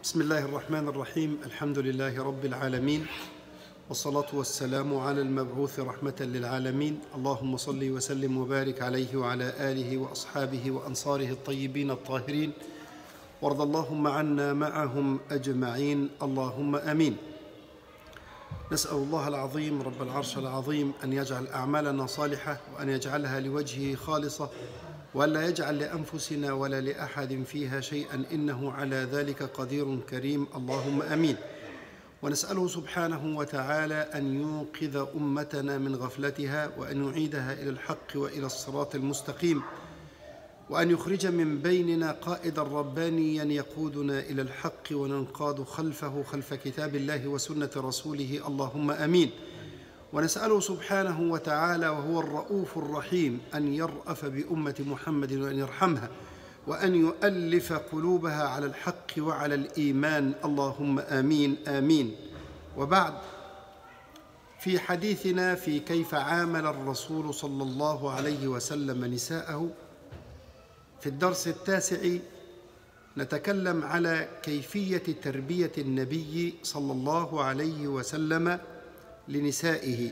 بسم الله الرحمن الرحيم الحمد لله رب العالمين والصلاة والسلام على المبعوث رحمة للعالمين اللهم صل وسلم وبارك عليه وعلى آله وأصحابه وأنصاره الطيبين الطاهرين وارض اللهم عنا معهم أجمعين اللهم آمين نسأل الله العظيم رب العرش العظيم أن يجعل أعمالنا صالحة وأن يجعلها لوجهه خالصة وألا يجعل لأنفسنا ولا لأحد فيها شيئا إنه على ذلك قدير كريم اللهم آمين ونسأله سبحانه وتعالى أن يوقظ أمتنا من غفلتها وأن يعيدها إلى الحق وإلى الصراط المستقيم وأن يخرج من بيننا قائدا ربانيا يقودنا إلى الحق وننقاد خلفه خلف كتاب الله وسنة رسوله اللهم آمين ونسأله سبحانه وتعالى وهو الرؤوف الرحيم أن يرأف بأمة محمد وأن يرحمها وأن يؤلف قلوبها على الحق وعلى الإيمان اللهم آمين آمين وبعد في حديثنا في كيف عامل الرسول صلى الله عليه وسلم نساءه في الدرس التاسع نتكلم على كيفية تربية النبي صلى الله عليه وسلم لنسائه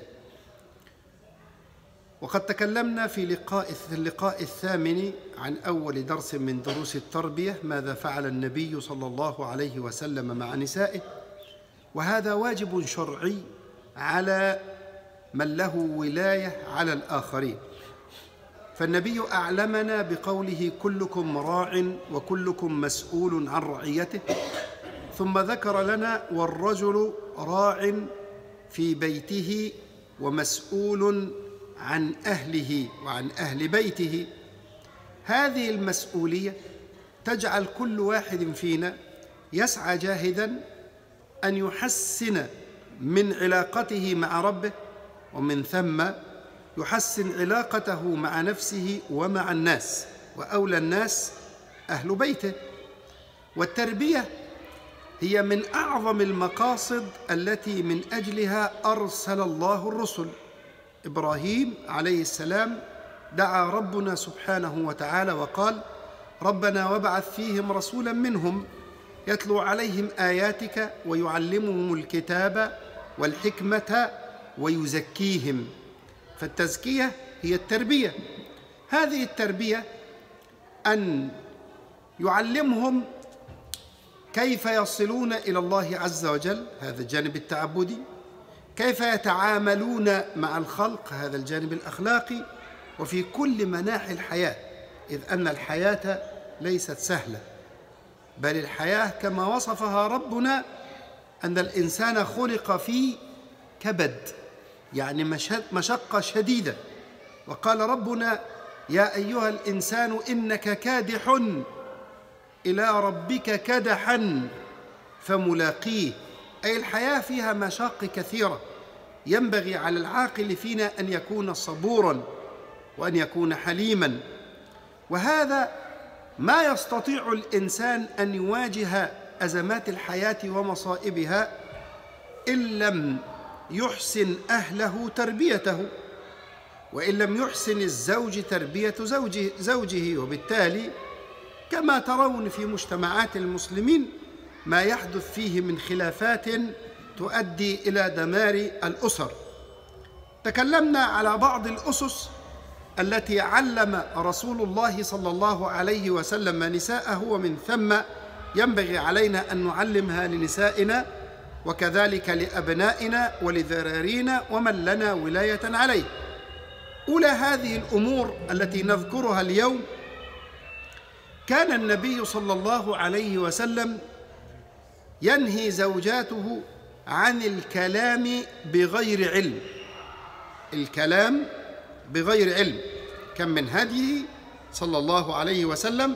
وقد تكلمنا في لقاء في اللقاء الثامن عن أول درس من دروس التربية ماذا فعل النبي صلى الله عليه وسلم مع نسائه وهذا واجب شرعي على من له ولاية على الآخرين فالنبي أعلمنا بقوله كلكم راع وكلكم مسؤول عن رعيته ثم ذكر لنا والرجل راع في بيته ومسؤول عن أهله وعن أهل بيته هذه المسؤولية تجعل كل واحد فينا يسعى جاهدا أن يحسن من علاقته مع ربه ومن ثم يحسن علاقته مع نفسه ومع الناس واولى الناس اهل بيته والتربيه هي من اعظم المقاصد التي من اجلها ارسل الله الرسل ابراهيم عليه السلام دعا ربنا سبحانه وتعالى وقال ربنا وابعث فيهم رسولا منهم يتلو عليهم اياتك ويعلمهم الكتاب والحكمه ويزكيهم فالتزكيه هي التربيه هذه التربيه ان يعلمهم كيف يصلون الى الله عز وجل هذا الجانب التعبدي كيف يتعاملون مع الخلق هذا الجانب الاخلاقي وفي كل مناحي الحياه اذ ان الحياه ليست سهله بل الحياه كما وصفها ربنا ان الانسان خلق في كبد يعني مشقة شديدة وقال ربنا يا أيها الإنسان إنك كادح إلى ربك كدحا فملاقيه أي الحياة فيها مشاق كثيرة ينبغي على العاقل فينا أن يكون صبورا وأن يكون حليما وهذا ما يستطيع الإنسان أن يواجه أزمات الحياة ومصائبها إن لم يحسن اهله تربيته وان لم يحسن الزوج تربيه زوجه, زوجه وبالتالي كما ترون في مجتمعات المسلمين ما يحدث فيه من خلافات تؤدي الى دمار الاسر تكلمنا على بعض الاسس التي علم رسول الله صلى الله عليه وسلم نساءه ومن ثم ينبغي علينا ان نعلمها لنسائنا وكذلك لابنائنا ولذرارينا ومن لنا ولايه عليه اولى هذه الامور التي نذكرها اليوم كان النبي صلى الله عليه وسلم ينهي زوجاته عن الكلام بغير علم الكلام بغير علم كم من هديه صلى الله عليه وسلم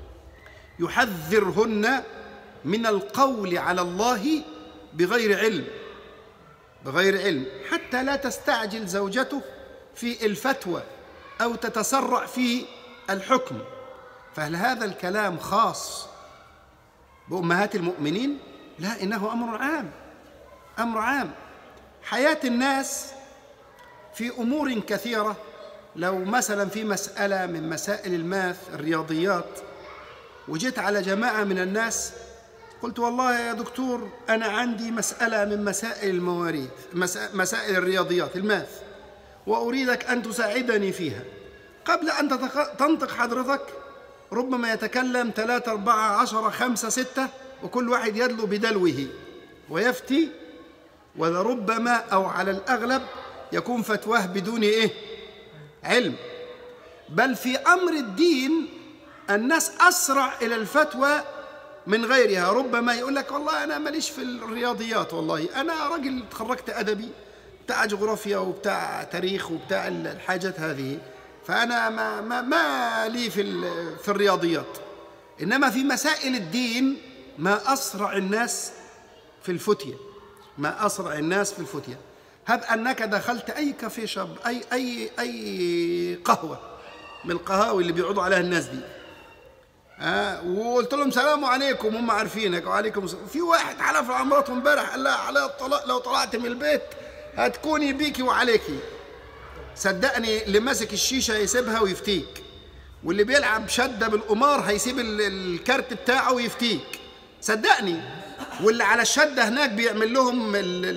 يحذرهن من القول على الله بغير علم بغير علم حتى لا تستعجل زوجته في الفتوى او تتسرع في الحكم فهل هذا الكلام خاص بامهات المؤمنين لا انه امر عام امر عام حياه الناس في امور كثيره لو مثلا في مساله من مسائل الماث الرياضيات وجيت على جماعه من الناس قلت والله يا دكتور أنا عندي مسألة من مسائل المواريث مسائل الرياضيات الماث وأريدك أن تساعدني فيها قبل أن تنطق حضرتك ربما يتكلم ثلاثة أربعة عشرة خمسة ستة وكل واحد يدلو بدلوه ويفتي ولربما أو على الأغلب يكون فتواه بدون إيه علم بل في أمر الدين الناس أسرع إلى الفتوى من غيرها ربما يقول لك والله أنا ماليش في الرياضيات والله أنا راجل تخرجت أدبي بتاع جغرافيا وبتاع تاريخ وبتاع الحاجات هذه فأنا ما, ما, ما لي في, في الرياضيات إنما في مسائل الدين ما أسرع الناس في الفتية ما أسرع الناس في الفتية هب أنك دخلت أي كافيه شاب أي أي أي قهوة من القهاوي اللي بيقعدوا عليها الناس دي آه وقلت لهم سلام عليكم هم عارفينك وعليكم السلام في واحد حلف على مراته امبارح قال لها على الطلاق لو طلعت من البيت هتكوني بيكي وعليكي صدقني اللي ماسك الشيشه هيسيبها ويفتيك واللي بيلعب شده بالقمار هيسيب الكارت بتاعه ويفتيك صدقني واللي على الشده هناك بيعمل لهم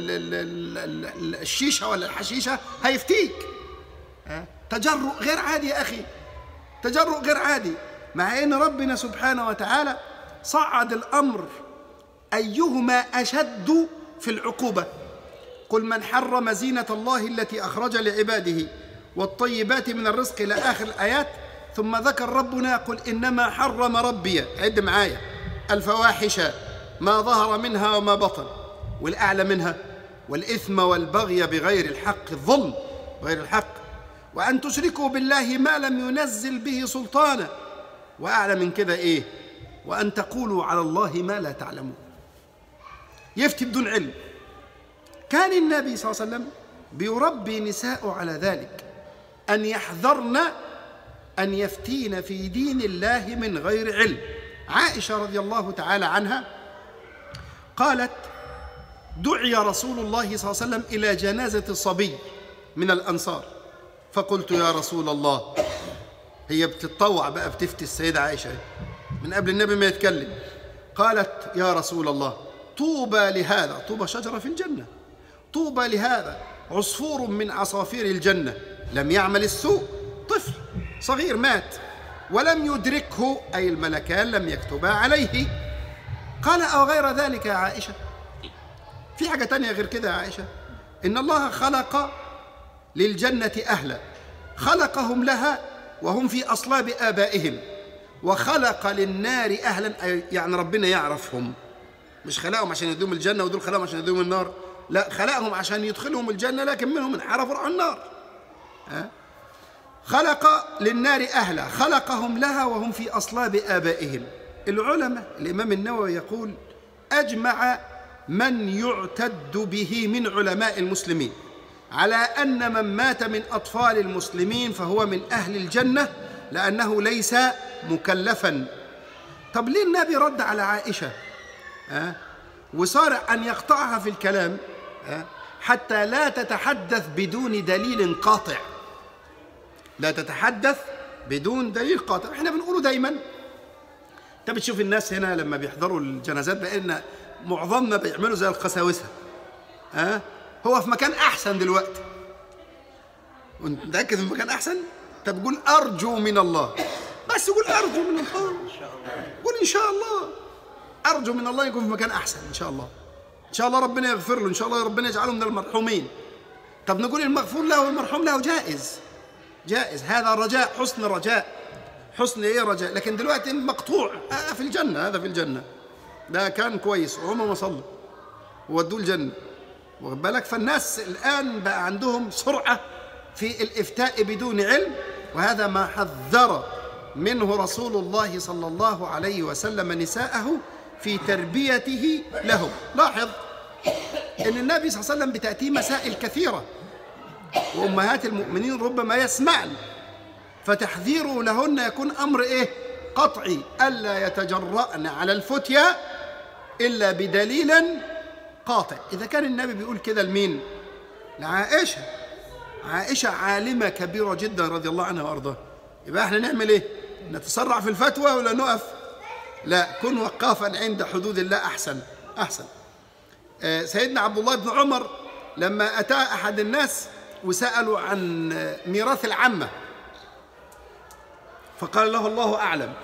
الشيشه ولا الحشيشه هيفتيك تجرؤ غير عادي يا اخي تجرؤ غير عادي مع ان ربنا سبحانه وتعالى صعد الامر ايهما اشد في العقوبه قل من حرم زينه الله التي اخرج لعباده والطيبات من الرزق الى اخر الايات ثم ذكر ربنا قل انما حرم ربي عد معايا الفواحش ما ظهر منها وما بطن والاعلى منها والاثم والبغي بغير الحق الظلم بغير الحق وان تشركوا بالله ما لم ينزل به سلطانا واعلى من كده ايه وان تقولوا على الله ما لا تعلمون يفتي بدون علم كان النبي صلى الله عليه وسلم بيربي نساءه على ذلك ان يحذرن ان يفتين في دين الله من غير علم عائشه رضي الله تعالى عنها قالت دعي رسول الله صلى الله عليه وسلم الى جنازه صبي من الانصار فقلت يا رسول الله هي بتتطوع بقى بتفتي السيدة عائشة من قبل النبي ما يتكلم قالت يا رسول الله طوبى لهذا طوبى شجرة في الجنة طوبى لهذا عصفور من عصافير الجنة لم يعمل السوء طفل صغير مات ولم يدركه أي الملكان لم يكتبا عليه قال أو غير ذلك يا عائشة في حاجة تانية غير كده يا عائشة إن الله خلق للجنة أهلا خلقهم لها وهم في أصلاب آبائهم وخلق للنار أهلا يعني ربنا يعرفهم مش خلقهم عشان يدوم الجنة ودول خلقهم عشان يدوم النار لا خلقهم عشان يدخلهم الجنة لكن منهم انحرفوا راحوا النار ها؟ خلق للنار أهلا خلقهم لها وهم في أصلاب آبائهم العلماء الإمام النووي يقول أجمع من يعتد به من علماء المسلمين على ان من مات من اطفال المسلمين فهو من اهل الجنه لانه ليس مكلفا طب ليه النبي رد على عائشه أه؟ وصار ان يقطعها في الكلام أه؟ حتى لا تتحدث بدون دليل قاطع لا تتحدث بدون دليل قاطع احنا بنقوله دايما انت بتشوف الناس هنا لما بيحضروا الجنازات بان معظمنا بيعملوا زي القساوسه ها أه؟ هو في مكان احسن دلوقتي وانت متاكد في مكان احسن طب قول ارجو من الله بس قول ارجو من الله ان شاء الله قول ان شاء الله ارجو من الله يكون في مكان احسن ان شاء الله ان شاء الله ربنا يغفر له ان شاء الله ربنا يجعله من المرحومين طب نقول المغفور له والمرحوم له جائز جائز هذا رجاء حسن رجاء حسن ايه رجاء لكن دلوقتي مقطوع آه في الجنه هذا في الجنه ده كان كويس وعمره ما صلى وودوه الجنه واخد بالك فالناس الآن بقى عندهم سرعة في الإفتاء بدون علم وهذا ما حذر منه رسول الله صلى الله عليه وسلم نساءه في تربيته لهم لاحظ ان النبي صلى الله عليه وسلم بتاتيه مسائل كثيره وامهات المؤمنين ربما يسمعن فتحذيره لهن يكون امر ايه قطعي الا يتجرأن على الفتيا الا بدليل قاطع إذا كان النبي بيقول كده لمين لعائشة عائشة عالمة كبيرة جدا رضي الله عنها وأرضاها يبقى احنا نعمل ايه نتسرع في الفتوى ولا نقف لا كن وقافا عند حدود الله أحسن أحسن آه، سيدنا عبد الله بن عمر لما أتى أحد الناس وسألوا عن ميراث العمة فقال له الله أعلم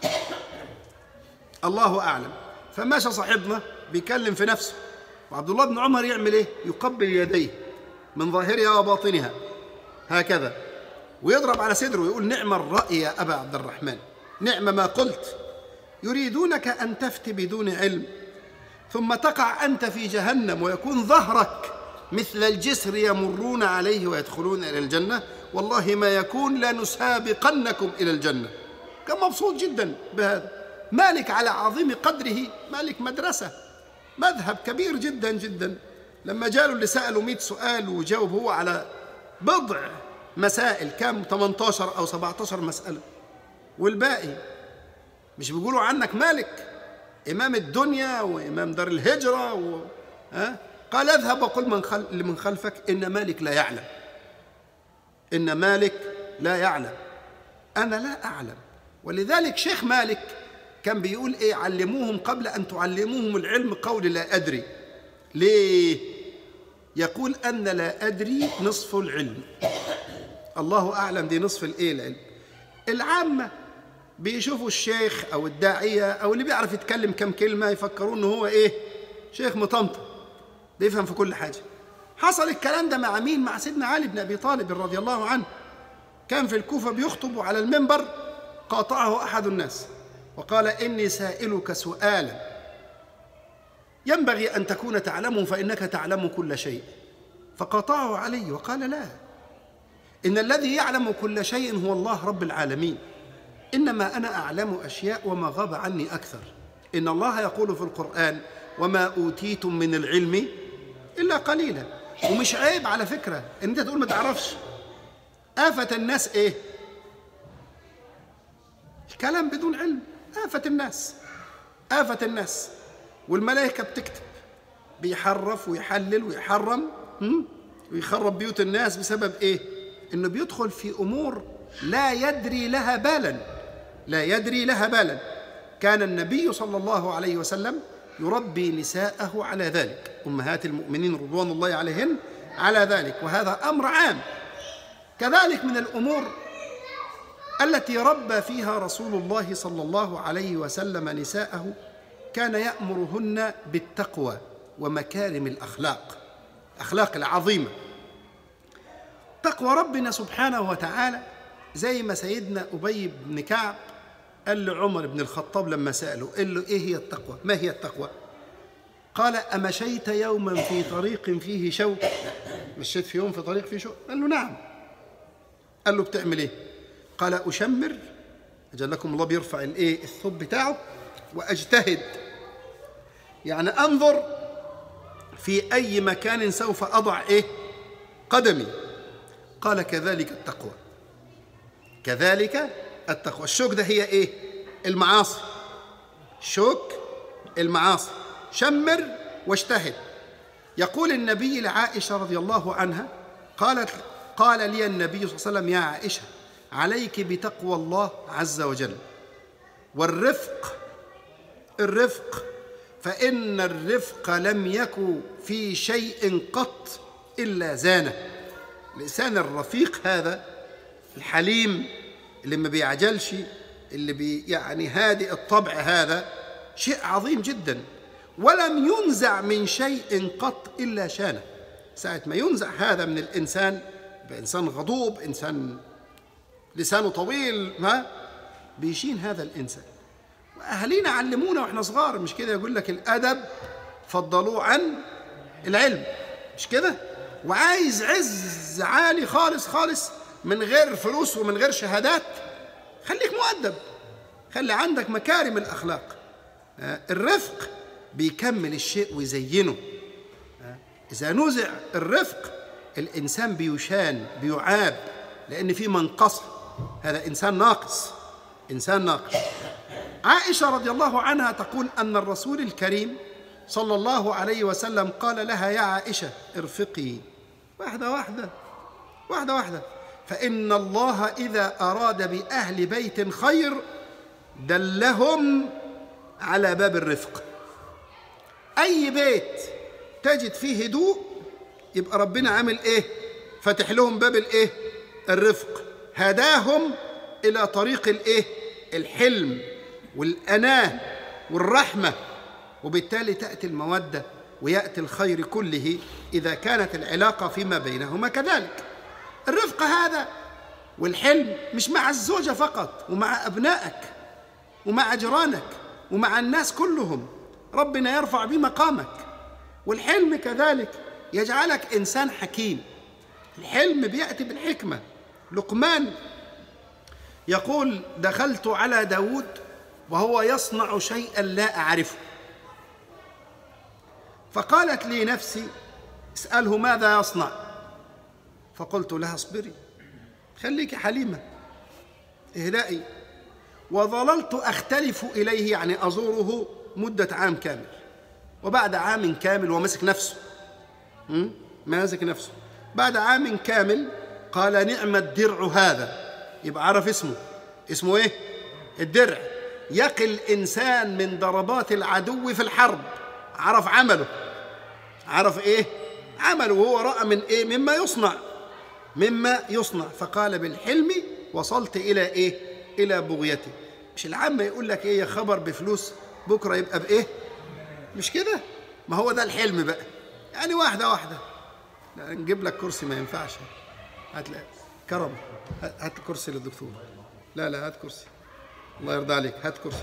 الله أعلم فماشى صاحبنا بيكلم في نفسه وعبد الله بن عمر يعمل إيه؟ يقبل يديه من ظاهرها وباطنها هكذا ويضرب على صدره ويقول نعم الرأي يا أبا عبد الرحمن نعم ما قلت يريدونك أن تفتي بدون علم ثم تقع أنت في جهنم ويكون ظهرك مثل الجسر يمرون عليه ويدخلون إلى الجنة والله ما يكون لنسابقنكم إلى الجنة كان مبسوط جدا بهذا مالك على عظيم قدره مالك مدرسة مذهب كبير جدا جدا لما جاله اللي سألوا 100 سؤال وجاوب هو على بضع مسائل كم 18 أو 17 مسألة والباقي مش بيقولوا عنك مالك إمام الدنيا وإمام دار الهجرة و... ها؟ قال اذهب وقل من خل... لمن خلفك إن مالك لا يعلم إن مالك لا يعلم أنا لا أعلم ولذلك شيخ مالك كان بيقول إيه علموهم قبل أن تعلموهم العلم قول لا أدري ليه يقول أن لا أدري نصف العلم الله أعلم دي نصف الإيه العلم العامة بيشوفوا الشيخ أو الداعية أو اللي بيعرف يتكلم كم كلمة يفكرون إن هو إيه شيخ مطمطم بيفهم في كل حاجة حصل الكلام ده مع مين مع سيدنا علي بن أبي طالب رضي الله عنه كان في الكوفة بيخطب على المنبر قاطعه أحد الناس وقال إني سائلك سؤالا ينبغي أن تكون تعلمه فإنك تعلم كل شيء فقاطعه علي وقال لا إن الذي يعلم كل شيء هو الله رب العالمين إنما أنا أعلم أشياء وما غاب عني أكثر إن الله يقول في القرآن وما أوتيتم من العلم إلا قليلا ومش عيب على فكرة إن أنت تقول ما تعرفش آفة الناس إيه؟ الكلام بدون علم آفة الناس آفة الناس والملائكة بتكتب بيحرف ويحلل ويحرم هم؟ ويخرب بيوت الناس بسبب إيه؟ إنه بيدخل في أمور لا يدري لها بالا لا يدري لها بالا كان النبي صلى الله عليه وسلم يربي نساءه على ذلك امهات المؤمنين رضوان الله عليهن على ذلك وهذا امر عام كذلك من الامور التي ربى فيها رسول الله صلى الله عليه وسلم نساءه كان يامرهن بالتقوى ومكارم الاخلاق الاخلاق العظيمه تقوى ربنا سبحانه وتعالى زي ما سيدنا ابي بن كعب قال لعمر بن الخطاب لما ساله قال له ايه هي التقوى ما هي التقوى قال امشيت يوما في طريق فيه شوك مشيت في يوم في طريق فيه شوك قال له نعم قال له بتعمل ايه قال اشمر اجل لكم الله بيرفع الايه الثوب بتاعه واجتهد يعني انظر في اي مكان سوف اضع ايه قدمي قال كذلك التقوى كذلك التقوى الشوك ده هي ايه المعاصي شوك المعاصي شمر واجتهد يقول النبي لعائشه رضي الله عنها قالت قال لي النبي صلى الله عليه وسلم يا عائشه عليك بتقوى الله عز وجل والرفق الرفق فان الرفق لم يكن في شيء قط الا زانه الانسان الرفيق هذا الحليم اللي ما بيعجلش اللي بي يعني هادئ الطبع هذا شيء عظيم جدا ولم ينزع من شيء قط الا شانه ساعه ما ينزع هذا من الانسان بانسان غضوب انسان لسانه طويل ما بيشين هذا الانسان واهالينا علمونا واحنا صغار مش كده يقول لك الادب فضلوه عن العلم مش كده وعايز عز عالي خالص خالص من غير فلوس ومن غير شهادات خليك مؤدب خلي عندك مكارم الاخلاق الرفق بيكمل الشيء ويزينه اذا نزع الرفق الانسان بيشان بيعاب لان في منقصه هذا انسان ناقص انسان ناقص عائشه رضي الله عنها تقول ان الرسول الكريم صلى الله عليه وسلم قال لها يا عائشه ارفقي واحده واحده واحده واحده فإن الله إذا أراد بأهل بيت خير دلهم على باب الرفق أي بيت تجد فيه هدوء يبقى ربنا عامل إيه فتح لهم باب الإيه الرفق هداهم إلى طريق الإيه الحلم والأناة والرحمة وبالتالي تأتي المودة ويأتي الخير كله إذا كانت العلاقة فيما بينهما كذلك الرفق هذا والحلم مش مع الزوجة فقط ومع أبنائك ومع جيرانك ومع الناس كلهم ربنا يرفع بمقامك والحلم كذلك يجعلك إنسان حكيم الحلم بيأتي بالحكمة لقمان يقول دخلت على داود وهو يصنع شيئا لا أعرفه فقالت لي نفسي اسأله ماذا يصنع فقلت لها اصبري خليك حليمة اهدائي وظللت أختلف إليه يعني أزوره مدة عام كامل وبعد عام كامل ومسك نفسه م? ماسك نفسه بعد عام كامل قال نعم الدرع هذا يبقى عرف اسمه اسمه ايه الدرع يقي الإنسان من ضربات العدو في الحرب عرف عمله عرف ايه عمله وهو رأى من ايه مما يصنع مما يصنع فقال بالحلم وصلت الى ايه الى بغيتي مش العامة يقول لك ايه يا خبر بفلوس بكره يبقى بايه مش كده ما هو ده الحلم بقى يعني واحده واحده لا نجيب لك كرسي ما ينفعش هات لك كرم هات كرسي للدكتور لا لا هات كرسي الله يرضى عليك هات كرسي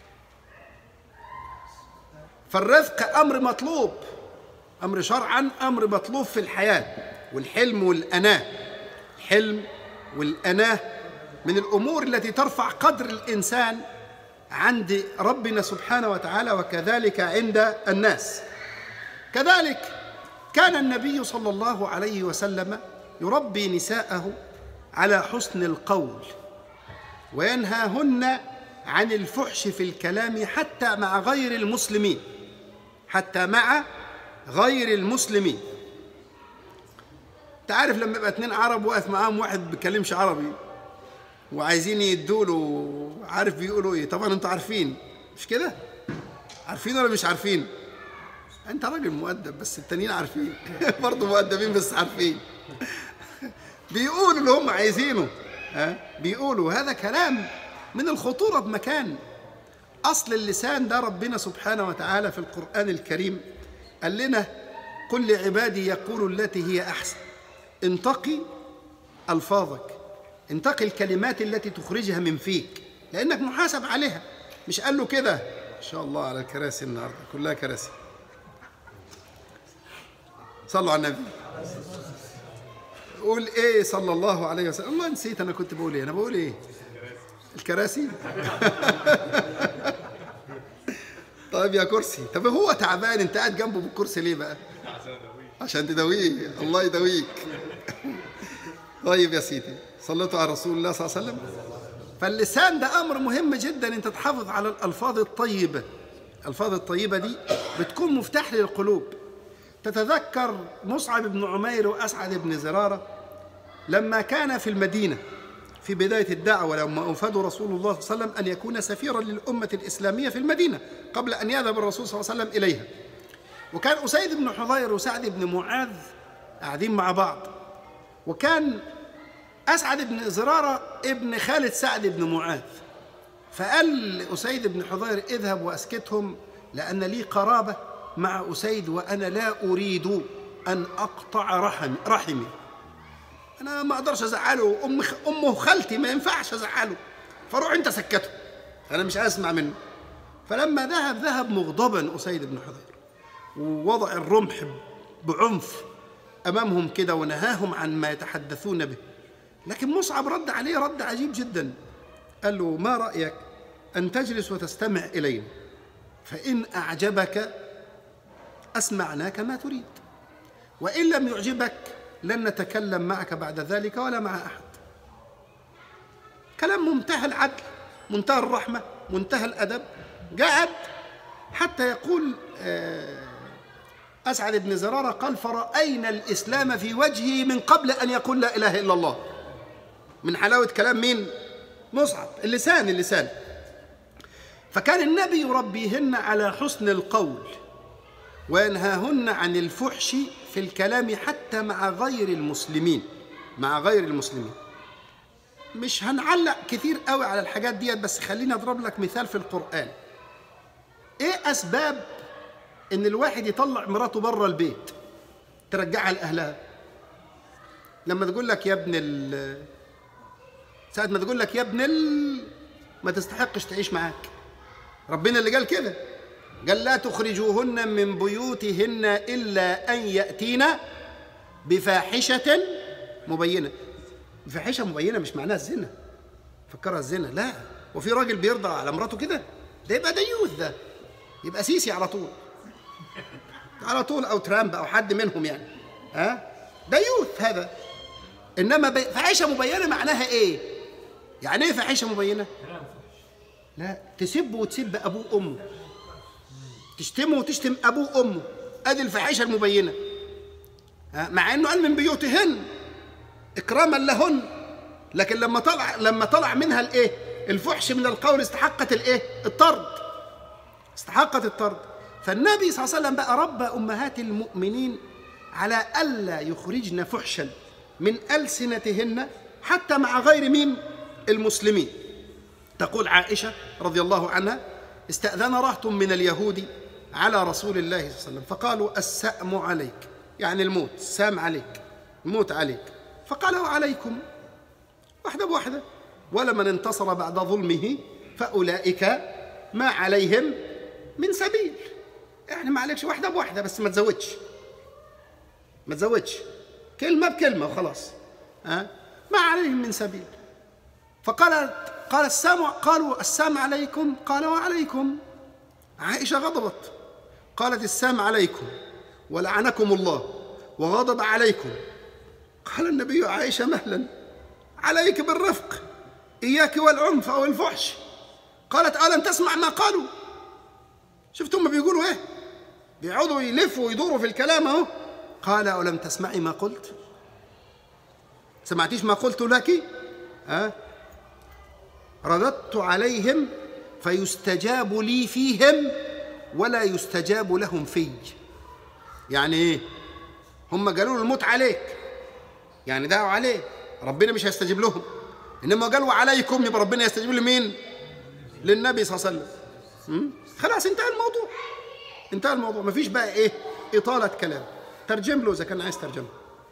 فالرفق امر مطلوب امر شرعا امر مطلوب في الحياه والحلم والاناه الحلم والاناه من الامور التي ترفع قدر الانسان عند ربنا سبحانه وتعالى وكذلك عند الناس كذلك كان النبي صلى الله عليه وسلم يربي نساءه على حسن القول وينهاهن عن الفحش في الكلام حتى مع غير المسلمين حتى مع غير المسلمين تعرف لما يبقى اتنين عرب واقف معاهم واحد ما بيتكلمش عربي وعايزين يدوا له عارف بيقولوا ايه طبعا انتوا عارفين مش كده عارفين ولا مش عارفين انت راجل مؤدب بس التانيين عارفين برضه مؤدبين بس عارفين بيقولوا اللي هم عايزينه ها بيقولوا هذا كلام من الخطوره بمكان اصل اللسان ده ربنا سبحانه وتعالى في القران الكريم قال لنا قل لعبادي يقولوا التي هي احسن انتقي الفاظك انتقي الكلمات التي تخرجها من فيك لانك محاسب عليها مش قال له كده ان شاء الله على الكراسي النهارده كلها كراسي صلوا على النبي قول ايه صلى الله عليه وسلم الله نسيت انا كنت بقول ايه انا بقول ايه الكراسي طيب يا كرسي طب هو تعبان انت قاعد جنبه بالكرسي ليه بقى عشان تداويه الله يداويك طيب يا سيدي صليتوا على رسول الله صلى الله عليه وسلم فاللسان ده امر مهم جدا انت تحافظ على الالفاظ الطيبه الالفاظ الطيبه دي بتكون مفتاح للقلوب تتذكر مصعب بن عمير واسعد بن زراره لما كان في المدينه في بدايه الدعوه لما اوفدوا رسول الله صلى الله عليه وسلم ان يكون سفيرا للامه الاسلاميه في المدينه قبل ان يذهب الرسول صلى الله عليه وسلم اليها وكان اسيد بن حضير وسعد بن معاذ قاعدين مع بعض وكان أسعد بن زرارة ابن خالد سعد بن معاذ فقال لأسيد بن حضير اذهب وأسكتهم لأن لي قرابة مع أسيد وأنا لا أريد أن أقطع رحم رحمي أنا ما أقدرش أزعله أم أمه خالتي ما ينفعش أزعله فروح أنت سكته أنا مش أسمع منه فلما ذهب ذهب مغضبا أسيد بن حضير ووضع الرمح بعنف أمامهم كده ونهاهم عن ما يتحدثون به لكن مصعب رد عليه رد عجيب جدا قال له ما رأيك أن تجلس وتستمع إلينا فإن أعجبك أسمعناك ما تريد وإن لم يعجبك لن نتكلم معك بعد ذلك ولا مع أحد كلام منتهى العدل منتهى الرحمة منتهى الأدب قعد حتى يقول أسعد بن زرارة قال فرأينا الإسلام في وجهه من قبل أن يقول لا إله إلا الله من حلاوة كلام مين؟ مصعب اللسان اللسان فكان النبي يربيهن على حسن القول وينهاهن عن الفحش في الكلام حتى مع غير المسلمين مع غير المسلمين مش هنعلق كتير قوي على الحاجات ديت بس خليني اضرب لك مثال في القرآن ايه اسباب ان الواحد يطلع مراته بره البيت ترجعها لاهلها لما تقول لك يا ابن ال ساعة ما تقول لك يا ابن ال ما تستحقش تعيش معاك ربنا اللي قال كده قال لا تخرجوهن من بيوتهن إلا أن يأتين بفاحشة مبينة فاحشة مبينة مش معناها الزنا فكرها الزنا لا وفي راجل بيرضى على مراته كده ده يبقى ديوث ده يبقى سيسي على طول على طول او ترامب او حد منهم يعني ها ديوث هذا انما بي... فاحشه مبينه معناها ايه يعني ايه فاحشه مبينه لا تسب وتسب ابوه وامه تشتمه وتشتم ابوه وامه ادي الفاحشه المبينه ها؟ مع انه قال من بيوتهن اكراما لهن لكن لما طلع لما طلع منها الايه الفحش من القول استحقت الايه الطرد استحقت الطرد فالنبي صلى الله عليه وسلم بقى ربى امهات المؤمنين على الا يخرجن فحشا من السنتهن حتى مع غير مين المسلمين تقول عائشه رضي الله عنها استاذن رهط من اليهود على رسول الله صلى الله عليه وسلم فقالوا السأم عليك يعني الموت السام عليك الموت عليك فقال وعليكم واحدة بواحدة ولمن انتصر بعد ظلمه فأولئك ما عليهم من سبيل يعني ما عليكش واحدة بواحدة بس ما تزودش ما تزودش كلمة بكلمة وخلاص ها ما عليهم من سبيل فقال قال السام قالوا السام عليكم قال وعليكم عائشة غضبت قالت السام عليكم ولعنكم الله وغضب عليكم قال النبي عائشة مهلا عليك بالرفق إياك والعنف أو الفحش قالت ألم تسمع ما قالوا شفتوا هم بيقولوا إيه بيقعدوا يلفوا ويدوروا في الكلام أهو قال ألم تسمعي ما قلت سمعتيش ما قلت لك أه؟ رددت عليهم فيستجاب لي فيهم ولا يستجاب لهم في يعني ايه هم قالوا له الموت عليك يعني دعوا عليه ربنا مش هيستجيب لهم انما قالوا عليكم يبقى ربنا يستجيب لمين للنبي صلى الله عليه وسلم خلاص انتهى الموضوع انتهى الموضوع مفيش بقى ايه اطاله كلام ترجم له اذا كان عايز ترجمه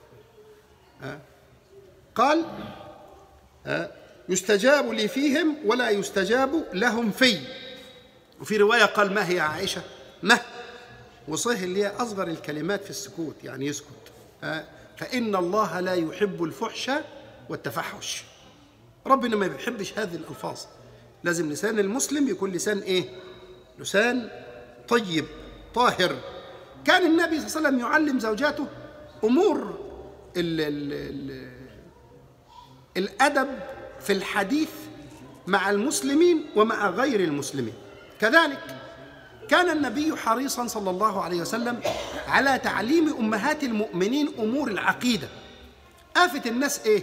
آه. قال آه. يستجاب لي فيهم ولا يستجاب لهم في وفي روايه قال ما هي عائشه ما وصيه اللي هي اصغر الكلمات في السكوت يعني يسكت آه. فان الله لا يحب الفحش والتفحش ربنا ما بيحبش هذه الالفاظ لازم لسان المسلم يكون لسان ايه لسان طيب طاهر كان النبي صلى الله عليه وسلم يعلم زوجاته امور ال ال ال الادب في الحديث مع المسلمين ومع غير المسلمين كذلك كان النبي حريصا صلى الله عليه وسلم على تعليم امهات المؤمنين امور العقيده آفة الناس ايه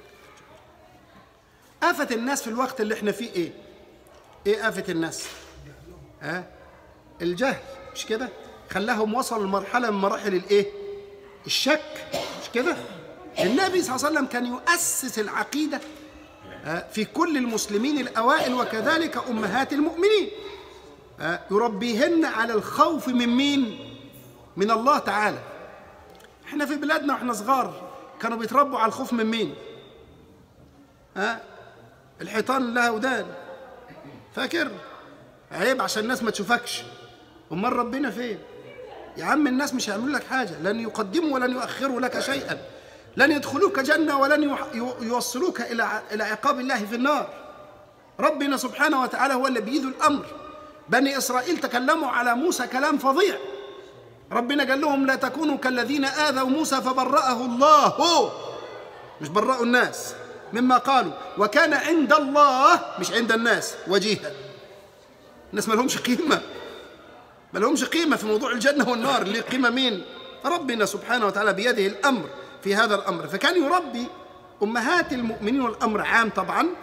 آفة الناس في الوقت اللي احنا فيه ايه ايه آفة الناس ها آه؟ الجهل مش كده خلاهم وصلوا لمرحلة من مراحل الايه الشك مش كده النبي صلى الله عليه وسلم كان يؤسس العقيدة آه في كل المسلمين الأوائل وكذلك أمهات المؤمنين آه يربيهن على الخوف من مين من الله تعالى احنا في بلادنا واحنا صغار كانوا بيتربوا على الخوف من مين ها الحيطان لها ودان فاكر عيب عشان الناس ما تشوفكش امال ربنا فين يا عم الناس مش هيعملوا لك حاجه لن يقدموا ولن يؤخروا لك شيئا لن يدخلوك جنه ولن يوصلوك الى الى عقاب الله في النار ربنا سبحانه وتعالى هو اللي بيده الامر بني اسرائيل تكلموا على موسى كلام فظيع ربنا قال لهم لا تكونوا كالذين آذوا موسى فبرأه الله مش برأوا الناس مما قالوا وكان عند الله مش عند الناس وجيها الناس ما لهمش قيمة ما لهمش قيمة في موضوع الجنة والنار اللي قيمة مين ربنا سبحانه وتعالى بيده الأمر في هذا الأمر فكان يربي أمهات المؤمنين والأمر عام طبعا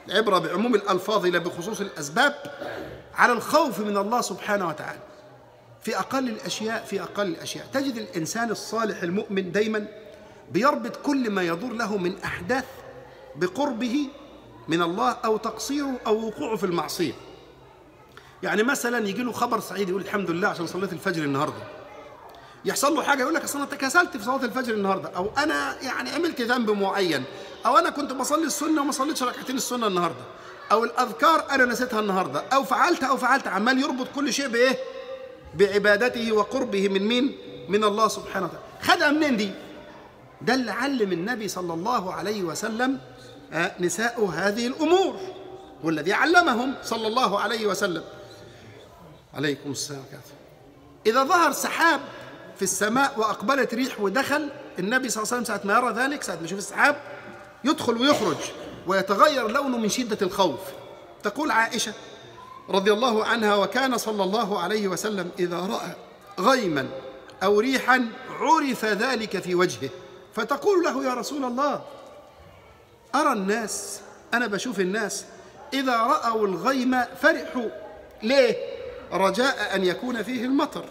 العبرة بعموم الألفاظ لا بخصوص الأسباب على الخوف من الله سبحانه وتعالى في أقل الأشياء في أقل الأشياء تجد الإنسان الصالح المؤمن دايما بيربط كل ما يدور له من أحداث بقربه من الله أو تقصيره أو وقوعه في المعصية يعني مثلا يجي له خبر سعيد يقول الحمد لله عشان صليت الفجر النهارده يحصل له حاجه يقول لك اصل انا تكاسلت في صلاه الفجر النهارده او انا يعني عملت ذنب معين او انا كنت بصلي السنه وما صليتش ركعتين السنه النهارده او الاذكار انا نسيتها النهارده او فعلت او فعلت عمال يربط كل شيء بايه بعبادته وقربه من مين من الله سبحانه وتعالى خدها منين دي ده اللي علم النبي صلى الله عليه وسلم آه، نساء هذه الامور والذي علمهم صلى الله عليه وسلم عليكم السلام عليكم. إذا ظهر سحاب في السماء وأقبلت ريح ودخل النبي صلى الله عليه وسلم ساعة ما يرى ذلك ساعة ما يشوف السحاب يدخل ويخرج ويتغير لونه من شدة الخوف تقول عائشة رضي الله عنها وكان صلى الله عليه وسلم إذا رأى غيما أو ريحا عرف ذلك في وجهه فتقول له يا رسول الله أرى الناس أنا بشوف الناس إذا رأوا الغيم فرحوا ليه؟ رجاء أن يكون فيه المطر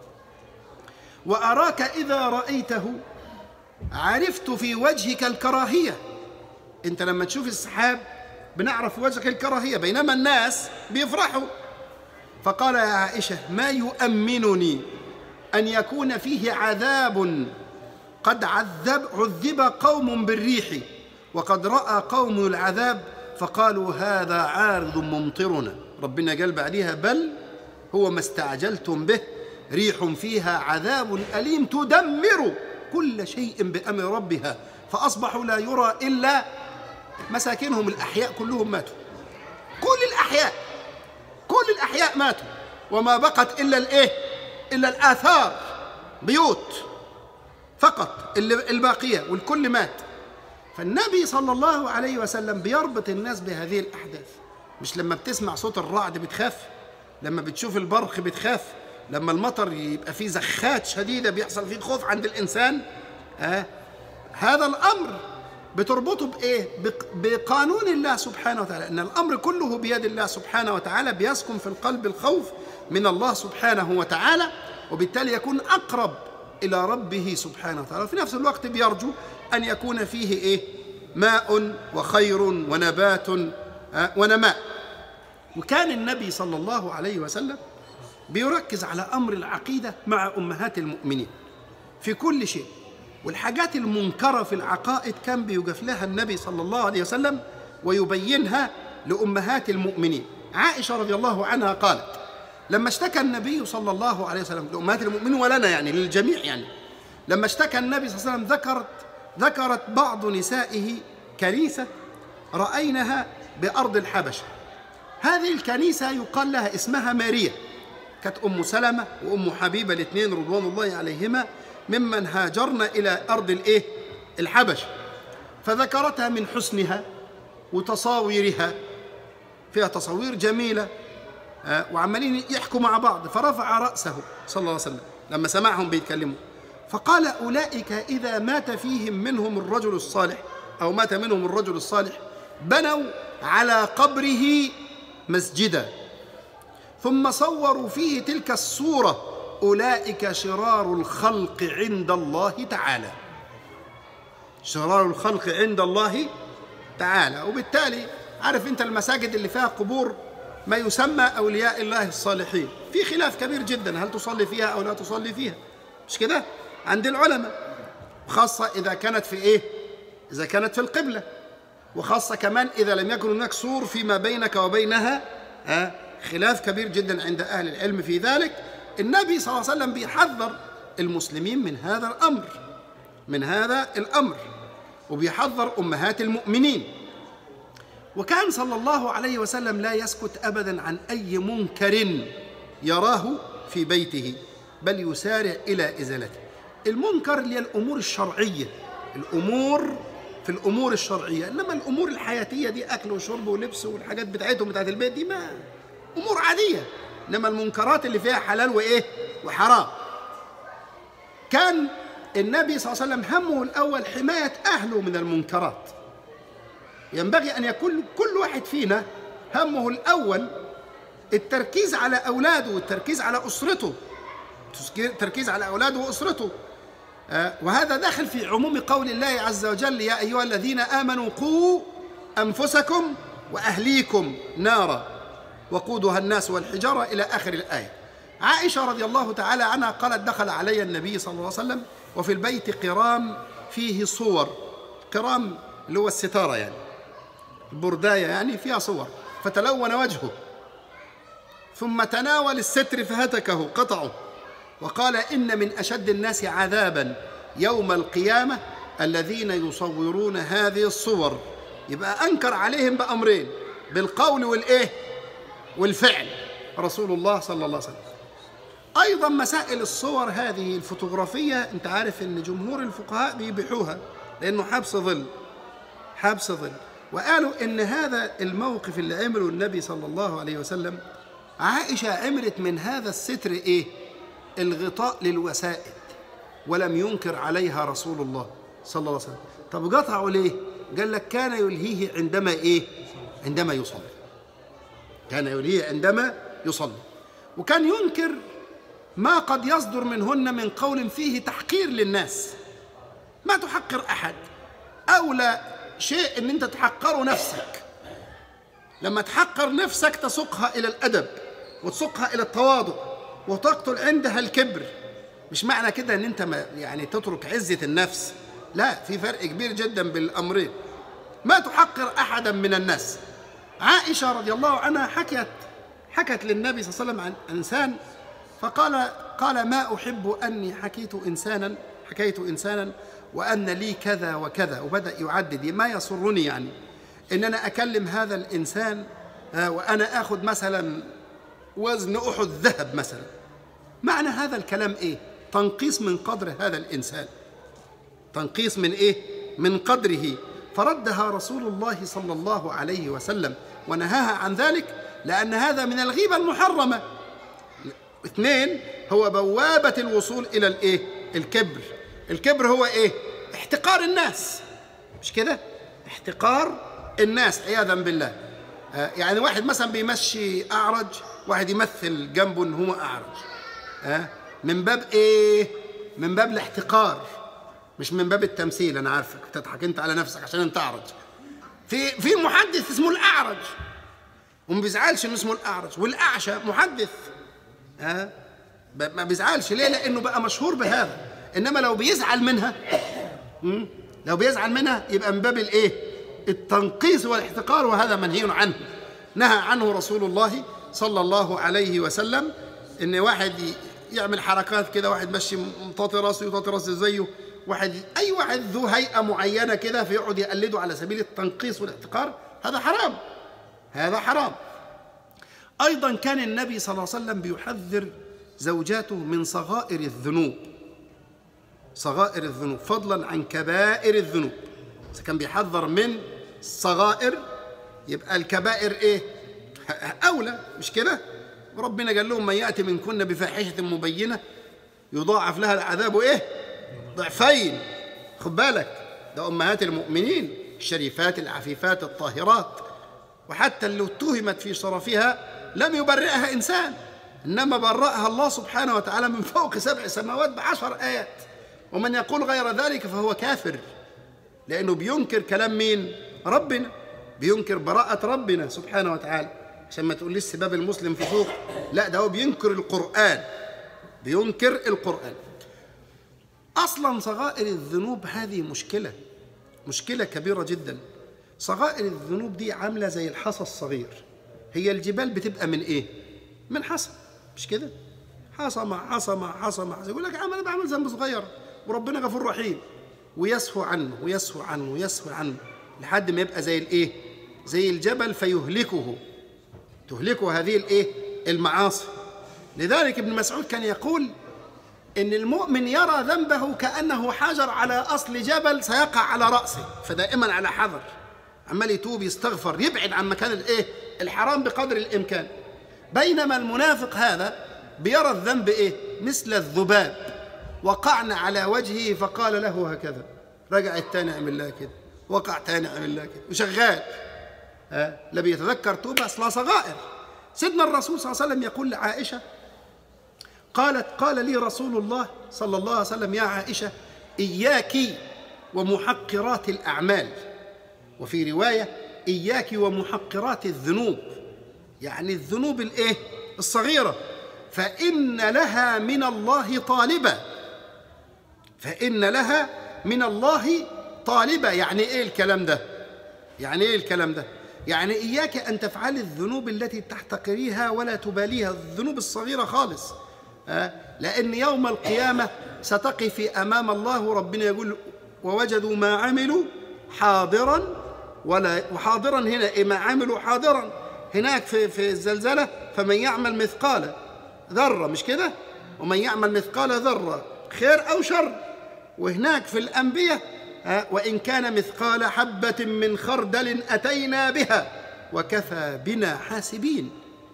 وأراك إذا رأيته عرفت في وجهك الكراهية أنت لما تشوف السحاب بنعرف في وجهك الكراهية بينما الناس بيفرحوا فقال يا عائشة ما يؤمنني أن يكون فيه عذاب قد عذب عذب قوم بالريح وقد رأى قوم العذاب فقالوا هذا عارض ممطرنا ربنا قال بعديها بل هو ما استعجلتم به ريح فيها عذاب أليم تدمر كل شيء بأمر ربها فأصبحوا لا يرى إلا مساكنهم الأحياء كلهم ماتوا كل الأحياء كل الأحياء ماتوا وما بقت إلا الإيه إلا الآثار بيوت فقط اللي- الباقية والكل مات فالنبي صلى الله عليه وسلم بيربط الناس بهذه الأحداث مش لما بتسمع صوت الرعد بتخاف لما بتشوف البرق بتخاف لما المطر يبقى فيه زخات شديدة بيحصل فيه خوف عند الإنسان آه هذا الأمر بتربطه بإيه؟ بق- بقانون الله سبحانه وتعالى إن الأمر كله بيد الله سبحانه وتعالى بيسكن في القلب الخوف من الله سبحانه وتعالى وبالتالي يكون أقرب إلى ربه سبحانه وتعالى وفي نفس الوقت بيرجو أن يكون فيه إيه؟ ماء وخير ونبات آه، ونماء وكان النبي صلى الله عليه وسلم بيركز على امر العقيده مع امهات المؤمنين في كل شيء والحاجات المنكره في العقائد كان بيوقف لها النبي صلى الله عليه وسلم ويبينها لامهات المؤمنين عائشه رضي الله عنها قالت لما اشتكى النبي صلى الله عليه وسلم لامهات المؤمنين ولنا يعني للجميع يعني لما اشتكى النبي صلى الله عليه وسلم ذكرت ذكرت بعض نسائه كنيسه راينها بارض الحبشه هذه الكنيسة يقال لها اسمها ماريا كانت أم سلمة وأم حبيبة الاثنين رضوان الله عليهما ممن هاجرن إلى أرض الإيه؟ الحبشة فذكرتها من حسنها وتصاويرها فيها تصاوير جميلة آه، وعمالين يحكوا مع بعض فرفع رأسه صلى الله عليه وسلم لما سمعهم بيتكلموا فقال أولئك إذا مات فيهم منهم الرجل الصالح أو مات منهم الرجل الصالح بنوا على قبره مسجدا ثم صوروا فيه تلك الصورة أولئك شرار الخلق عند الله تعالى شرار الخلق عند الله تعالى وبالتالي عارف انت المساجد اللي فيها قبور ما يسمى اولياء الله الصالحين في خلاف كبير جدا هل تصلي فيها او لا تصلي فيها مش كده عند العلماء خاصة إذا كانت في إيه إذا كانت في القبلة وخاصة كمان إذا لم يكن هناك سور فيما بينك وبينها آه خلاف كبير جدا عند أهل العلم في ذلك النبي صلى الله عليه وسلم بيحذر المسلمين من هذا الأمر من هذا الأمر وبيحذر أمهات المؤمنين وكان صلى الله عليه وسلم لا يسكت أبدا عن أي منكر يراه في بيته بل يسارع إلى إزالته المنكر اللي هي الأمور الشرعية الأمور في الأمور الشرعية إنما الأمور الحياتية دي أكل وشرب ولبس والحاجات بتاعتهم بتاعت البيت دي ما أمور عادية إنما المنكرات اللي فيها حلال وإيه وحرام كان النبي صلى الله عليه وسلم همه الأول حماية أهله من المنكرات ينبغي أن يكون كل واحد فينا همه الأول التركيز على أولاده والتركيز على أسرته التركيز على أولاده وأسرته آه، وهذا داخل في عموم قول الله عز وجل يا أيها الذين آمنوا قوا أنفسكم وأهليكم نارا وقودها الناس والحجارة إلى آخر الآية عائشة رضي الله تعالى عنها قالت دخل علي النبي صلى الله عليه وسلم وفي البيت قرام فيه صور قرام اللي هو الستارة يعني برداية يعني فيها صور فتلون وجهه ثم تناول الستر فهتكه قطعه وقال إن من أشد الناس عذابا يوم القيامة الذين يصورون هذه الصور يبقى أنكر عليهم بأمرين بالقول والإيه والفعل رسول الله صلى الله عليه وسلم أيضا مسائل الصور هذه الفوتوغرافية أنت عارف أن جمهور الفقهاء بيبيحوها لأنه حبس ظل حبس ظل وقالوا ان هذا الموقف اللي عمله النبي صلى الله عليه وسلم عائشه عملت من هذا الستر ايه الغطاء للوسائد ولم ينكر عليها رسول الله صلى الله عليه وسلم طب قطعوا ليه قال لك كان يلهيه عندما ايه عندما يصلي كان يلهيه عندما يصلي وكان ينكر ما قد يصدر منهن من قول فيه تحقير للناس ما تحقر احد اولى شيء ان انت تحقره نفسك لما تحقر نفسك تسوقها الى الادب وتسوقها الى التواضع وتقتل عندها الكبر مش معنى كده ان انت ما يعني تترك عزه النفس لا في فرق كبير جدا بالامرين ما تحقر احدا من الناس عائشه رضي الله عنها حكت حكت للنبي صلى الله عليه وسلم عن انسان فقال قال ما احب اني حكيت انسانا حكيت انسانا وأن لي كذا وكذا وبدأ يعدد ما يسرني يعني إن أنا أكلم هذا الإنسان آه، وأنا آخذ مثلا وزن أحد ذهب مثلا معنى هذا الكلام إيه؟ تنقيص من قدر هذا الإنسان تنقيص من إيه؟ من قدره فردها رسول الله صلى الله عليه وسلم ونهاها عن ذلك لأن هذا من الغيبة المحرمة اثنين هو بوابة الوصول إلى الإيه؟ الكبر الكبر هو ايه احتقار الناس مش كده احتقار الناس عياذا بالله آه يعني واحد مثلا بيمشي اعرج واحد يمثل جنبه ان هو اعرج آه من باب ايه من باب الاحتقار مش من باب التمثيل انا عارفك بتضحك انت على نفسك عشان انت اعرج في في محدث اسمه الاعرج وما بيزعلش انه اسمه الاعرج والاعشى محدث ها آه ما بيزعلش ليه لانه بقى مشهور بهذا انما لو بيزعل منها لو بيزعل منها يبقى من باب الايه التنقيص والاحتقار وهذا منهي عنه نهى عنه رسول الله صلى الله عليه وسلم ان واحد يعمل حركات كده واحد ماشي مطاطي راسه يطاطي راسه زيه واحد اي واحد ذو هيئه معينه كده فيقعد يقلده على سبيل التنقيص والاحتقار هذا حرام هذا حرام ايضا كان النبي صلى الله عليه وسلم بيحذر زوجاته من صغائر الذنوب صغائر الذنوب فضلا عن كبائر الذنوب إذا كان بيحذر من صغائر يبقى الكبائر إيه؟ أولى مش كده؟ ربنا قال لهم من يأتي منكن بفاحشة مبينة يضاعف لها العذاب إيه؟ ضعفين خد بالك ده أمهات المؤمنين الشريفات العفيفات الطاهرات وحتى اللي اتهمت في شرفها لم يبرئها إنسان إنما برأها الله سبحانه وتعالى من فوق سبع سماوات بعشر آيات ومن يقول غير ذلك فهو كافر لأنه بينكر كلام مين؟ ربنا بينكر براءة ربنا سبحانه وتعالى عشان ما تقوليش سباب المسلم فسوق لا ده هو بينكر القرآن بينكر القرآن أصلا صغائر الذنوب هذه مشكلة مشكلة كبيرة جدا صغائر الذنوب دي عاملة زي الحصى الصغير هي الجبال بتبقى من إيه؟ من حصى مش كده؟ حصى مع حصى مع حصى مع حصى يقول لك أنا بعمل ذنب صغير وربنا غفور رحيم ويسهو عنه ويسهو عنه ويسهو عنه لحد ما يبقى زي الايه زي الجبل فيهلكه تهلكه هذه الايه المعاصي لذلك ابن مسعود كان يقول ان المؤمن يرى ذنبه كانه حجر على اصل جبل سيقع على راسه فدائما على حذر عمال يتوب يستغفر يبعد عن مكان الايه الحرام بقدر الامكان بينما المنافق هذا بيرى الذنب ايه مثل الذباب وقعنا على وجهه فقال له هكذا رجع الثاني عمل لها كده وقع تاني عمل لها كده وشغال ها لا بيتذكر توبة أصلها صغائر سيدنا الرسول صلى الله عليه وسلم يقول لعائشة قالت قال لي رسول الله صلى الله عليه وسلم يا عائشة إياك ومحقرات الأعمال وفي رواية إياك ومحقرات الذنوب يعني الذنوب الإيه الصغيرة فإن لها من الله طالبة فإن لها من الله طالبة يعني إيه الكلام ده يعني إيه الكلام ده يعني إياك أن تفعلي الذنوب التي تحتقريها ولا تباليها الذنوب الصغيرة خالص أه؟ لأن يوم القيامة ستقفي أمام الله ربنا يقول ووجدوا ما عملوا حاضرا ولا وحاضرا هنا إيه ما عملوا حاضرا هناك في في الزلزلة فمن يعمل مثقال ذرة مش كده ومن يعمل مثقال ذرة خير أو شر وهناك في الأنبياء وإن كان مثقال حبة من خردل أتينا بها وكفى بنا حاسبين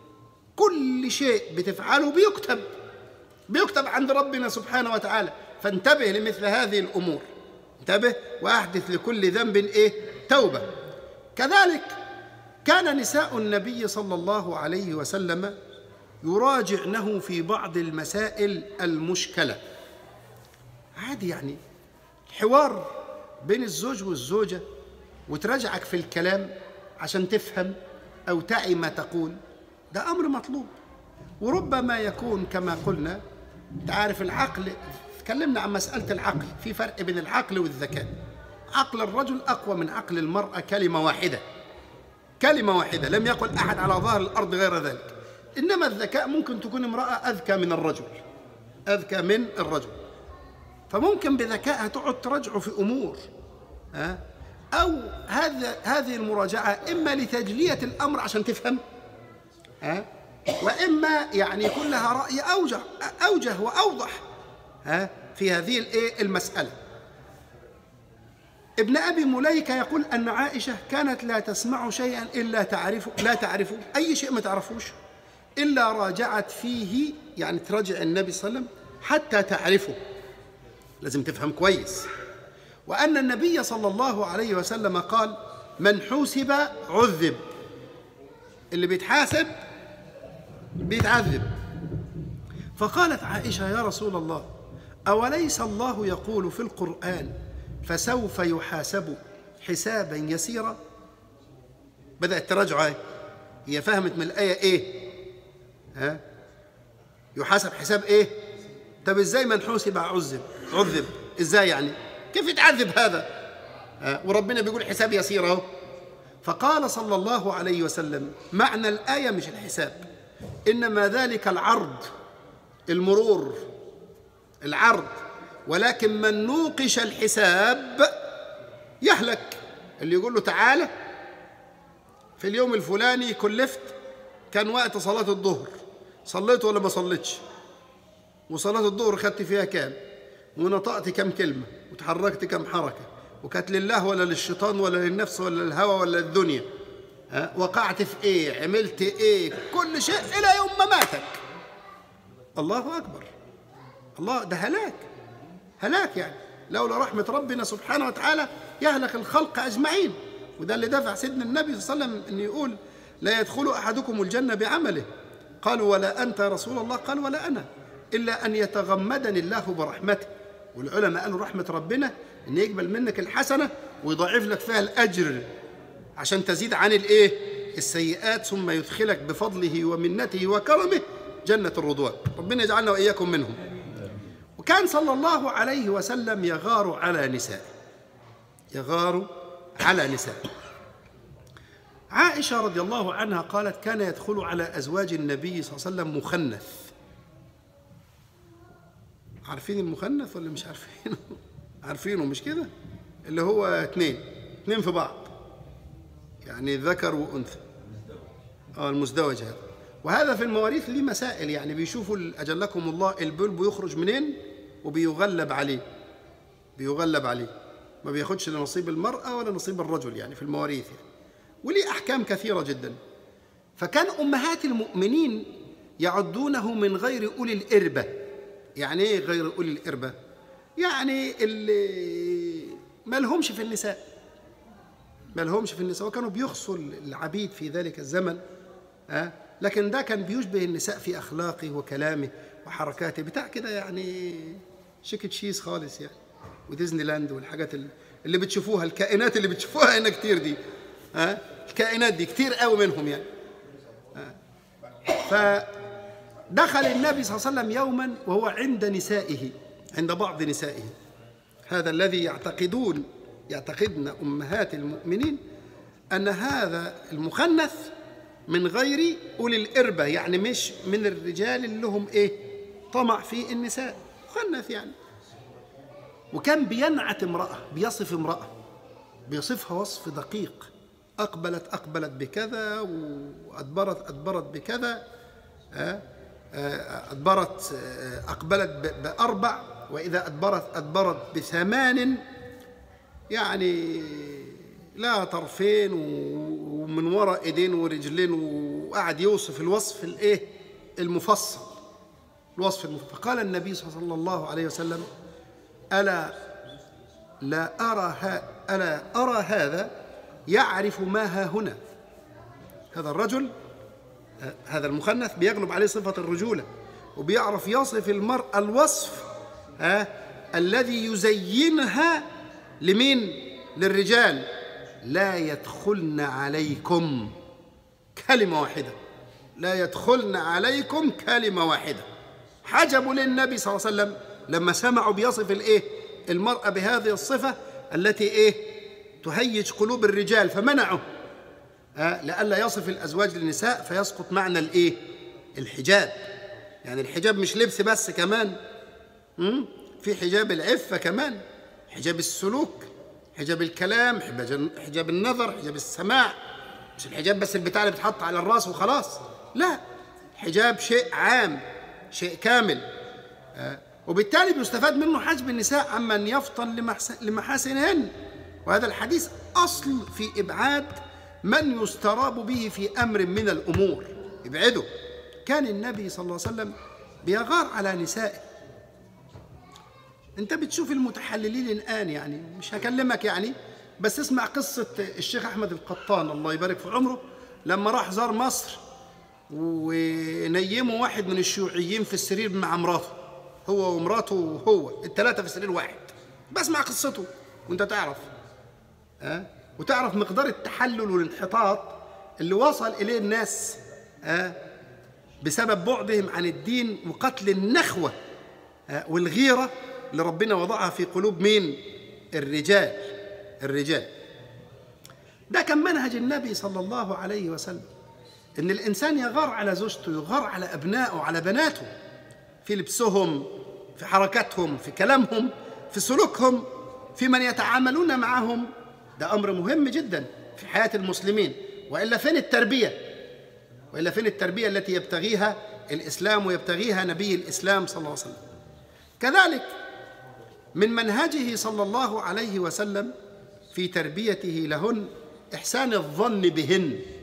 كل شيء بتفعله بيكتب بيكتب عند ربنا سبحانه وتعالى فانتبه لمثل هذه الأمور انتبه وأحدث لكل ذنب إيه توبة كذلك كان نساء النبي صلى الله عليه وسلم يراجعنه في بعض المسائل المشكلة عادي يعني حوار بين الزوج والزوجة وتراجعك في الكلام عشان تفهم أو تعي ما تقول ده أمر مطلوب وربما يكون كما قلنا تعرف العقل تكلمنا عن مسألة العقل في فرق بين العقل والذكاء عقل الرجل أقوى من عقل المرأة كلمة واحدة كلمة واحدة لم يقل أحد على ظهر الأرض غير ذلك إنما الذكاء ممكن تكون امرأة أذكى من الرجل أذكى من الرجل فممكن بذكائها تقعد تراجعه في امور ها او هذا هذه المراجعه اما لتجليه الامر عشان تفهم ها واما يعني يكون لها راي اوجه اوجه واوضح ها في هذه الايه المساله ابن ابي مليكه يقول ان عائشه كانت لا تسمع شيئا الا تعرفه لا تعرفه اي شيء ما تعرفوش الا راجعت فيه يعني تراجع النبي صلى الله عليه وسلم حتى تعرفه لازم تفهم كويس وأن النبي صلى الله عليه وسلم قال من حوسب عذب اللي بيتحاسب بيتعذب فقالت عائشة يا رسول الله أوليس الله يقول في القرآن فسوف يحاسب حسابا يسيرا بدأت تراجع هي فهمت من الآية إيه ها يحاسب حساب إيه طب إزاي من حوسب عذب عذب ازاي يعني كيف يتعذب هذا آه وربنا بيقول حساب يسير اهو فقال صلى الله عليه وسلم معنى الايه مش الحساب انما ذلك العرض المرور العرض ولكن من نوقش الحساب يهلك اللي يقول له تعالى في اليوم الفلاني كلفت كان وقت صلاة الظهر صليت ولا ما صليتش وصلاة الظهر خدت فيها كام ونطقت كم كلمة وتحركت كم حركة وكانت لله ولا للشيطان ولا للنفس ولا للهوى ولا للدنيا ها وقعت في ايه عملت ايه كل شيء الى يوم ما ماتك الله اكبر الله ده هلاك هلاك يعني لولا رحمة ربنا سبحانه وتعالى يهلك الخلق أجمعين وده اللي دفع سيدنا النبي صلى الله عليه وسلم أن يقول لا يدخل أحدكم الجنة بعمله قالوا ولا أنت يا رسول الله قال ولا أنا إلا أن يتغمدني الله برحمته والعلماء قالوا رحمة ربنا أن يقبل منك الحسنة ويضاعف لك فيها الأجر عشان تزيد عن الإيه السيئات ثم يدخلك بفضله ومنته وكرمه جنة الرضوان ربنا يجعلنا وإياكم منهم وكان صلى الله عليه وسلم يغار على نسائه يغار على نسائه عائشة رضي الله عنها قالت كان يدخل على أزواج النبي صلى الله عليه وسلم مخنث عارفين المخنث ولا مش عارفينه عارفينه مش كده اللي هو اتنين اتنين في بعض يعني ذكر وأنثى اه المزدوج هذا وهذا في المواريث ليه مسائل يعني بيشوفوا أجلكم الله البلب يخرج منين وبيغلب عليه بيغلب عليه ما بياخدش نصيب المرأة ولا نصيب الرجل يعني في المواريث يعني. وليه أحكام كثيرة جدا فكان أمهات المؤمنين يعدونه من غير أولي الإربة يعني إيه غير أولي الإربة؟ يعني اللي ما لهمش في النساء ما لهمش في النساء وكانوا بيخصوا العبيد في ذلك الزمن أه؟ لكن ده كان بيشبه النساء في أخلاقه وكلامه وحركاته بتاع كده يعني شيك تشيز خالص يعني وديزني لاند والحاجات اللي, اللي بتشوفوها الكائنات اللي بتشوفوها هنا كتير دي ها أه؟ الكائنات دي كتير قوي منهم يعني أه؟ فدخل النبي صلى الله عليه وسلم يوما وهو عند نسائه عند بعض نسائه هذا الذي يعتقدون يعتقدن امهات المؤمنين ان هذا المخنث من غير اولي الاربه يعني مش من الرجال اللي لهم ايه طمع في النساء مخنث يعني وكان بينعت امراه بيصف امراه بيصفها وصف دقيق اقبلت اقبلت بكذا وادبرت ادبرت بكذا ادبرت اقبلت باربع واذا ادبرت ادبرت بثمان يعني لا طرفين ومن وراء ايدين ورجلين وقعد يوصف الوصف الايه المفصل الوصف المفصل فقال النبي صلى الله عليه وسلم الا لا ارى ها الا ارى هذا يعرف ما ها هنا هذا الرجل هذا المخنث بيغلب عليه صفه الرجوله وبيعرف يصف المراه الوصف ها الذي يزينها لمين للرجال لا يدخلن عليكم كلمة واحدة لا يدخلن عليكم كلمة واحدة حجبوا للنبي صلى الله عليه وسلم لما سمعوا بيصف الايه المرأة بهذه الصفة التي ايه تهيج قلوب الرجال فمنعوا آه لئلا يصف الأزواج للنساء فيسقط معنى الايه الحجاب يعني الحجاب مش لبس بس كمان في حجاب العفة كمان حجاب السلوك حجاب الكلام حجاب النظر حجاب السماع مش الحجاب بس البتاع اللي بتحط على الراس وخلاص لا حجاب شيء عام شيء كامل آه. وبالتالي بيستفاد منه حجب النساء عمن يفطن لمحاسنهن وهذا الحديث أصل في إبعاد من يستراب به في أمر من الأمور ابعده كان النبي صلى الله عليه وسلم بيغار على نسائه انت بتشوف المتحللين الان يعني مش هكلمك يعني بس اسمع قصه الشيخ احمد القطان الله يبارك في عمره لما راح زار مصر ونيموا واحد من الشيوعيين في السرير مع مراته هو ومراته وهو الثلاثه في سرير واحد بسمع قصته وانت تعرف أه؟ وتعرف مقدار التحلل والانحطاط اللي وصل اليه الناس أه؟ بسبب بعدهم عن الدين وقتل النخوه أه؟ والغيره اللي ربنا وضعها في قلوب مين الرجال الرجال ده كان منهج النبي صلى الله عليه وسلم ان الانسان يغار على زوجته يغار على ابنائه على بناته في لبسهم في حركاتهم في كلامهم في سلوكهم في من يتعاملون معهم ده امر مهم جدا في حياه المسلمين والا فين التربيه والا فين التربيه التي يبتغيها الاسلام ويبتغيها نبي الاسلام صلى الله عليه وسلم كذلك من منهجه صلى الله عليه وسلم في تربيته لهن احسان الظن بهن